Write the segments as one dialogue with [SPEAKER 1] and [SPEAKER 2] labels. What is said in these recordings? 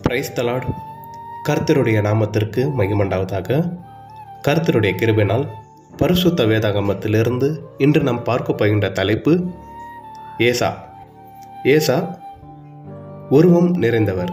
[SPEAKER 1] price தலாட் கர்த்தருடைய நாமத்திற்கு மகிமண்டாவதாக கர்த்தருடைய கிருபினால் பரிசுத்த வேதாகமத்திலிருந்து இன்று நாம் பார்க்க போகின்ற தலைப்பு ஏசா ஏசா உருவம் நிறைந்தவர்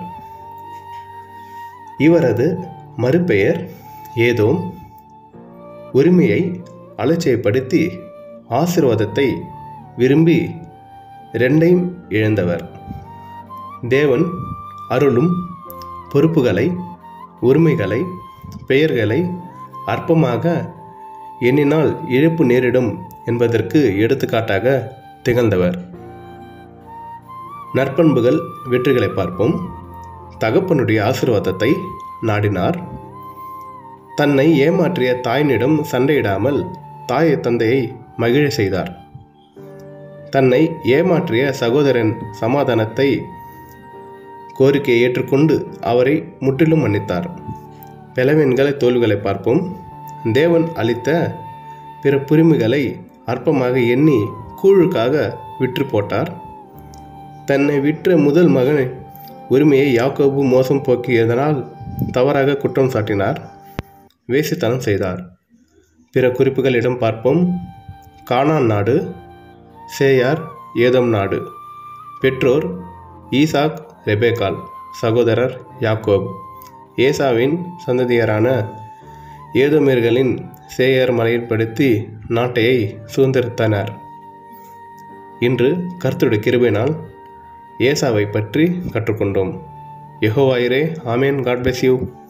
[SPEAKER 1] இவரது மறுபெயர் ஏதோம் உரிமையை அலட்சியப்படுத்தி ஆசீர்வாதத்தை விரும்பி ரெண்டையும் இழந்தவர் தேவன் அருளும் பொறுப்புகளை உரிமைகளை பெயர்களை அற்பமாக எண்ணினால் இழப்பு நேரிடும் என்பதற்கு எடுத்துக்காட்டாக திகழ்ந்தவர் நற்பண்புகள் வெற்றிகளை பார்ப்போம் தகப்பனுடைய ஆசீர்வாதத்தை நாடினார் தன்னை ஏமாற்றிய தாயினிடம் சண்டையிடாமல் தாயை தந்தையை மகிழ செய்தார் தன்னை ஏமாற்றிய சகோதரன் சமாதானத்தை கோரிக்கையை ஏற்றுக்கொண்டு அவரை முற்றிலும் மன்னித்தார் பலவீன்களை தோல்விகளை பார்ப்போம் தேவன் அளித்த பிற புரிமைகளை அற்பமாக எண்ணி கூழுக்காக விற்று போட்டார் தன்னை விற்ற முதல் மகன் உரிமையை யாக்கோபு மோசம் போக்கியதனால் தவறாக குற்றம் சாட்டினார் வேசித்தனம் செய்தார் பிற குறிப்புகளிடம் பார்ப்போம் கானான் நாடு சேயார் ஏதம் நாடு பெற்றோர் ஈசாக் ரெபேக்கால் சகோதரர் யாக்கோப் ஏசாவின் சந்ததியரான ஏதோமியர்களின் சேயர் மலையில் படுத்தி நாட்டையை சுதந்திரித்தனர் இன்று கர்த்தருடைய கிருபையினால் ஏசாவை பற்றி கற்றுக்கொண்டோம் யெகோவாயிரே ஆமேன் காட் bless யூ